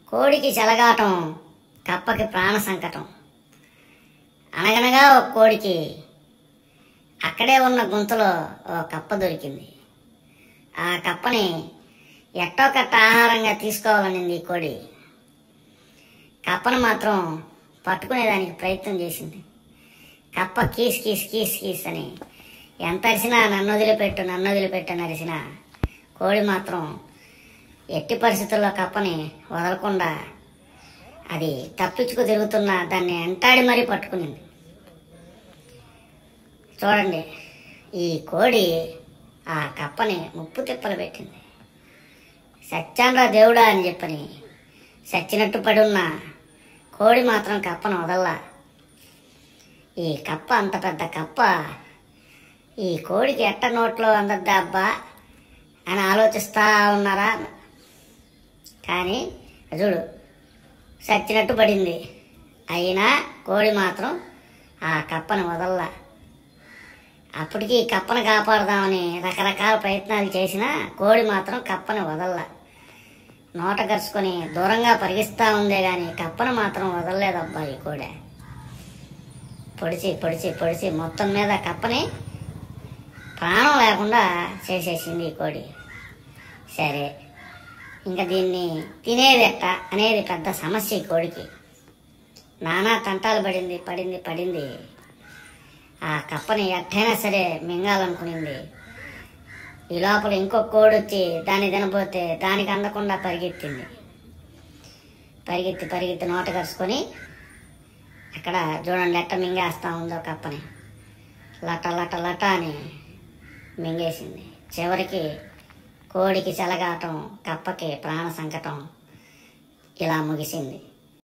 కోడికి చెలగాటం కప్పకి ప్రాణ సంకటం అనగనగా ఒక కోడికి అక్కడే ఉన్న గుంతలో ఓ కప్ప దొరికింది ఆ కప్పని ఎట్టో కట్ట ఆహారంగా తీసుకోవాలనింది ఈ కోడి కప్పను మాత్రం పట్టుకునేదానికి ప్రయత్నం చేసింది కప్ప కీస్ కీస్ కీస్ కీస్ అని ఎంత అరిసినా నన్ను వదిలిపెట్టు నన్ను వదిలిపెట్టు అని అరిసినా కోడి మాత్రం ఎట్టి పరిస్థితుల్లో కప్పని వదలకుండా అది తప్పించుకు తిరుగుతున్న దాన్ని ఎంటాడి మరీ పట్టుకునింది చూడండి ఈ కోడి ఆ కప్పని ముప్పు తిప్పలు పెట్టింది సత్యాన్రా దేవుడా అని చెప్పని సచ్చినట్టు పడున్న కోడి మాత్రం కప్పను వదల్లా ఈ కప్ప అంత పెద్ద కప్ప ఈ కోడికి ఎట్ట నోట్లో అందద్దా అబ్బా అని ఆలోచిస్తా ఉన్నారా కానీ చూడు సచ్చినట్టు పడింది అయినా కోడి మాత్రం ఆ కప్పని వదల్లా అప్పటికి ఈ కప్పను కాపాడదామని రకరకాల ప్రయత్నాలు చేసినా కోడి మాత్రం కప్పని వదల్లా నోట కరుచుకొని దూరంగా పరిగిస్తా ఉందే గాని కప్పను మాత్రం వదలలేదబ్బా ఈ కోడే పొడిచి పొడిచి పొడిచి మొత్తం మీద కప్పని ప్రాణం లేకుండా చేసేసింది ఈ కోడి సరే ఇంకా దీన్ని తినేది ఎట్ట అనేది పెద్ద సమస్య ఈ కోడికి నానా తంటాలు పడింది పడింది పడింది ఆ కప్పని ఎట్టయినా సరే మింగాలనుకునింది ఈ లోపల ఇంకో కోడి వచ్చి దాన్ని తినబోతే దానికి అందకుండా పరిగెత్తింది పరిగెత్తి పరిగెత్తి నోట కరుచుకొని అక్కడ చూడండి ఎట్ట మింగేస్తా ఉందో కప్పని లట లట లట అని మింగేసింది చివరికి కోడికి చెలగాటం కప్పకి ప్రాణ సంకటం ఇలా ముగిసింది